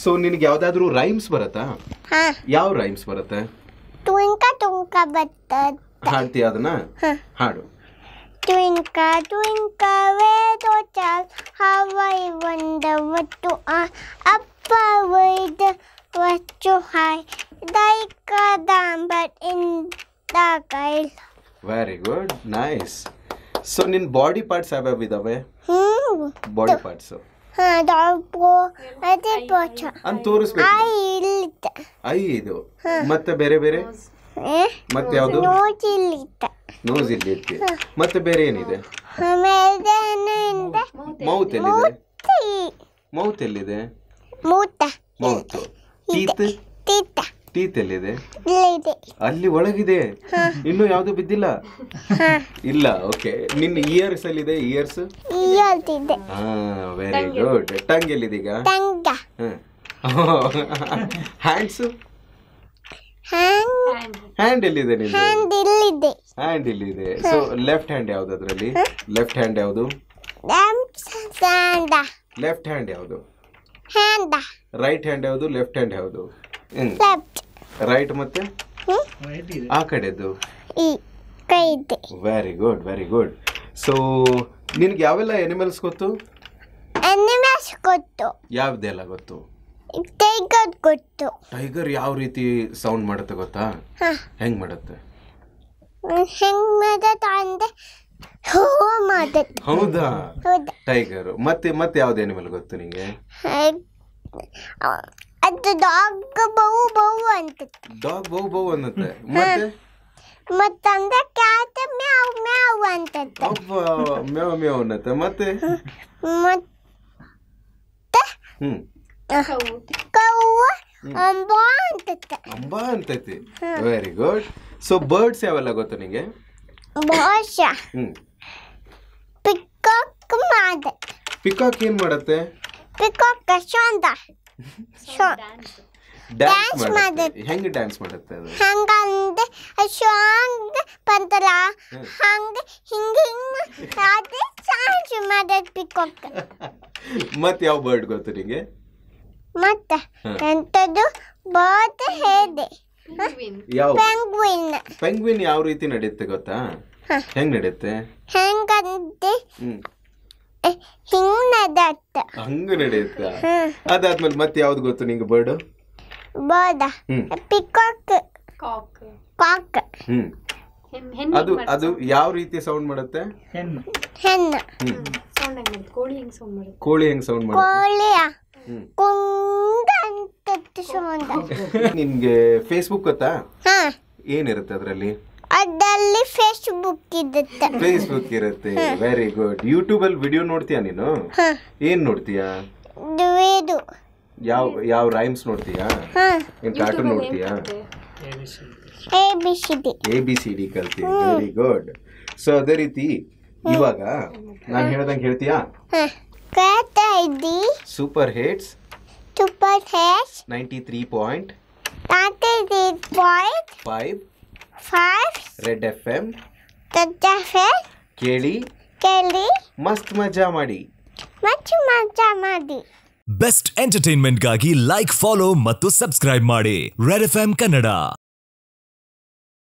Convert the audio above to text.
So ನಿನಗೆ ಯಾವ್ದಾದ್ರು rhymes ಬರುತ್ತಾ ಹಾ ಯಾವ ರೈಮ್ಸ್ ಬರುತ್ತೆ ಟ್ವಿಂಕ ಟ್ವಿಂಕ ಬರ್ತದ ಹಾಡ್ತೀಯ ಅದನ್ನ ಹಾ ಹಾಡು Twinkle, twinkle, little child, how I wonder what to are up with what you hide, like a dam, but in the sky. Very good nice so ನಿನ್ ಬಾಡಿ ಪಾರ್ಟ್ಸ್ ಯಾವ್ಯಾವ ಇದಾವೆ Hmm. ಬಾಡಿ ಪಾರ್ಟ್ಸ್ ಹಾ ಡಾಬು ಅದೇ ಪೋಚ ಅಂತ ತೋರಿಸ್ಬೇಕು I ಇಲ್ಲಿದ್ದ I ಇದು ಮತ್ತೆ ಬೇರೆ ಬೇರೆ ಮತ್ತೆ ಯಾವ್ದು ನೋಟ್ ಇಲ್ಲಿದ್ದ ನೋಸ್ ಇಲ್ಲಿ ಇರ್ತಿ ಮತ್ತೆ ಬೇರೆ ಏನಿದೆ ಆಮೇಲೆ ಏನಿಂದ ಮೌತ್ ಎಲ್ಲಿದೆ ಮೂತಿ ಮೌತ್ ಎಲ್ಲಿದೆ ಮೂತ ಮೌತ್ ಟೀತ್ ತೀತ ಟೀತ್ ಎಲ್ಲಿದೆ ಇಲ್ಲಿದೆ ಅಲ್ಲಿ ಒಳಗಿದೆ ಇನ್ನು ಯಾವ್ದು ಬಿದ್ದಿಲ್ಲ ಹಾ ಇಲ್ಲ ಓಕೆ ನಿನ್ನ ಇಯರ್ಸ್ ಎಲ್ಲಿದೆ ಇಯರ್ಸ್ ಹೇಳ್ತಿದ್ದೆ ಹಾ ವೆರಿ ಗುಡ್ ಟಂಗ್ ಎಲ್ಲಿದೆ ಈಗ ತಂಗ ಹ್ಯಾಂಡ್ಸ್ ಹ್ಯಾಂಗ್ ಹ್ಯಾಂಡ್ ಎಲ್ಲಿದೆ ನಿಂದು ಹ್ಯಾಂಡ್ ಇಲ್ಲಿದೆ ಹ್ಯಾಂಡ್ ಇಲ್ಲಿದೆ ಸೊ ಲೆಫ್ಟ್ ಹ್ಯಾಂಡ್ ಯಾವ್ದು ಅದರಲ್ಲಿ ಲೆಫ್ಟ್ ಹ್ಯಾಂಡ್ ಯಾವುದು ಹ್ಯಾಂಡ ಲೆಫ್ಟ್ ಹ್ಯಾಂಡ್ ಯಾವುದು ಹ್ಯಾಂಡ ರೈಟ್ ಹ್ಯಾಂಡ್ ಯಾವುದು ಲೆಫ್ಟ್ ಹ್ಯಾಂಡ್ ಯಾವುದು ಲೆಫ್ಟ್ ರೈಟ್ ಮತ್ತೆ ಆ ಕಡೆದು ಈ ಕೈ ಇದೆ very good very good so ನಿನ್ಗೆ ಯಾವೆಲ್ಲ ಎನಿಮಲ್ಸ್ ಗೊತ್ತು ಅನಿಮಲ್ಸ್ ಗೊತ್ತು ಯಾವ್ದೆಲ್ಲ ಗೊತ್ತು ಟೈಗರ್ ಗೊತ್ತು ಟೈಗರ್ ಯಾವ ರೀತಿ ಸೌಂಡ್ ಮಾಡುತ್ತೆ ಗೊತ್ತಾ ಹಾ ಹೆಂಗ್ ಮಾಡುತ್ತೆ ಹೆಂಗ್ ಮಾಡತ್ತ ಅಂದ್ರೆ ಹೋ ಮಾಡತ್ತ ಹೌದಾ ಹೌದಾ ಟೈಗರ್ ಮತ್ತೆ ಮತ್ತೆ ಯಾವ್ದು ಎನಿಮಲ್ ಗೊತ್ತು ನಿಂಗೆ ಹೆಗ್- ಅದು ಡಾಗ್ ಬಹು ಬಹು ಅಂತ ಡಾಗ್ ಬೌ ಬೌ ಅನ್ನತ್ತೆ ಮತ್ತೆ ಮತ್ತಂದ್ರೆ ಕ್ಯಾಟ್ ಮ್ಯಾವ್ ಮ್ಯಾವ್ ಅಂತ ಅಬ್ಬ ಮೇವ್ ಮೇವ್ ಅನ್ನತ್ತೆ ಮತ್ತೆ ಮತ್ತೆ ಹ್ಮ್ ಕವ್ವ ಅಂಬ ಅಂತ ಅಂಬಾ ಅಂತೈತಿ ವೆರಿ ಗುಡ್ ಸೊ ಬರ್ಡ್ಸ್ ಯಾವೆಲ್ಲ ಗೊತ್ತು ನಿಂಗೆ ಭಾಷ ಹ್ಮ್ ಪಿಕಾಕ್ ಮಾದ ಪಿಕಾಕ್ ಏನ್ ಮಾಡತ್ತೆ ಪಿಕಾಕ್ ಶೊಂದ ಡ್ಯಾನ್ಸ್ Dance ಮಾಡುತ್ತೆ ಮಾಡತ್ತೆ. ಹೆಂಗ್ ಡ್ಯಾನ್ಸ್ ಮಾಡುತ್ತೆ ಅದು ಹಂಗಂದ್ರೆ ಶೊಂದ ಬಂತಲ್ಲ ಹಂಗ ಹಿಂಗ ಹಿಂಗ ಅದೇ ಚಾನ್ಸ್ ಮಾಡದ್ ಪಿಕಾಕ್ ಮತ್ತೆ ಯಾವ ಬರ್ಡ್ ಗೊತ್ತು ನಿಂಗೆ ಮತ್ತೆ ಹ್ಮ್. ಎಂತದು ಬೋಟ್ ಹೇದೆ ಯಾವ ಪೆಂಗ್ವಿನ್ ಪೆಂಗ್ವಿನ್ ಯಾವ ರೀತಿ ನಡೆಯುತ್ತೆ ಗೊತ್ತಾ ಹ. ಹೆಂಗ್ ನಡೆಯುತ್ತೆ ಹೆಂಗಂದ್ರೆ ಹ್ಮ್ ಹಿಂಗ್ ನಡತ್ತ ಹಂಗ ನಡೆಯುತ್ತ ಹ್ಮ್ ಅದಾದ್ಮೇಲೆ ಮತ್ತೆ ಯಾವ್ದು ಗೊತ್ತು ನಿಂಗೆ ಬರ್ಡ್ ಬೋದ hmm peacock cock cock hmm hen ಹೆಣ್ಣು ಅದು ಅದು ಯಾವ ರೀತಿ ಸೌಂಡ್ ಮಾಡುತ್ತೆ ಹೆಣ್ಣು ಹ್ಮ್ ಸೌಂಡ್ ಹೆಂಗ್ ಮಾಡುತ್ತೆ ಕೋಳಿ ಹೆಂಗ್ ಸೌಂಡ್ ಮಾಡುತ್ತೆ ಕೋಳಿ ಹೆಂಗ್ ಸೌಂಡ್ ಮಾಡುತ್ತೆ ಕೋಳಿಯ ಹ್ಮ್ ಕುಂದ ಅಂತ ಸೌಂಡ್ ನಿನ್ಗೆ ಫೇಸ್ಬುಕ್ ಗೊತ್ತಾ ಹಾ ಏನಿರುತ್ತೆ ಅದರಲ್ಲಿ ಅದಲ್ಲಿ ಫೇಸ್ಬುಕ್ ಇರುತ್ತೆ ಫೇಸ್ಬುಕ್ ಇರುತ್ತೆ ವೆರಿ ಗುಡ್ ಯೂಟ್ಯೂಬ್ ಅಲ್ಲಿ ವಿಡಿಯೋ ನೋಡ್ತೀಯಾ ನೀನು ಹಾ ಏನ್ ನೋಡ್ತೀಯಾ ದುವೇದು ಯಾವ ಯಾವ ರೈಮ್ಸ್ ನೋಡ್ತೀಯಾ ಹಾ ಏನ್ ಕಾರ್ಟೂನ್ ನೋಡ್ತೀಯಾ A B C D A B C D ಕಲ್ತೀವಿ ವೆರಿ ಗುಡ್ ಸೊ ಅದೇ ರೀತಿ ಇವಾಗ ನಾನು ಹೇಳ್ದಂಗೆ ಹೇಳ್ತೀಯಾ ಹಾ ಕೇಳ್ತಾ ಇದ್ದಿ ಸೂಪರ್ ಹಿಟ್ಸ್ ಸೂಪರ್ ಹೇಸ್ ninety three point thirty point five five red F M ತಟ್ಟೆ ಕೇಳಿ ಕೇಳಿ ಮಸ್ತ್ ಮಜಾ ಮಾಡಿ ಮತ್ತು ಮಜಾ ಮಾಡಿ ಬೆಸ್ಟ್ ಎಂಟರ್ಟೈನ್ಮೆಂಟ್ಗಾಗಿ ಲೈಕ್ ಫಾಲೋ ಮತ್ತು ಸಬ್ಸ್ಕ್ರೈಬ್ ಮಾಡಿ ರೆಡ್ ಎಫ್ ಕನ್ನಡ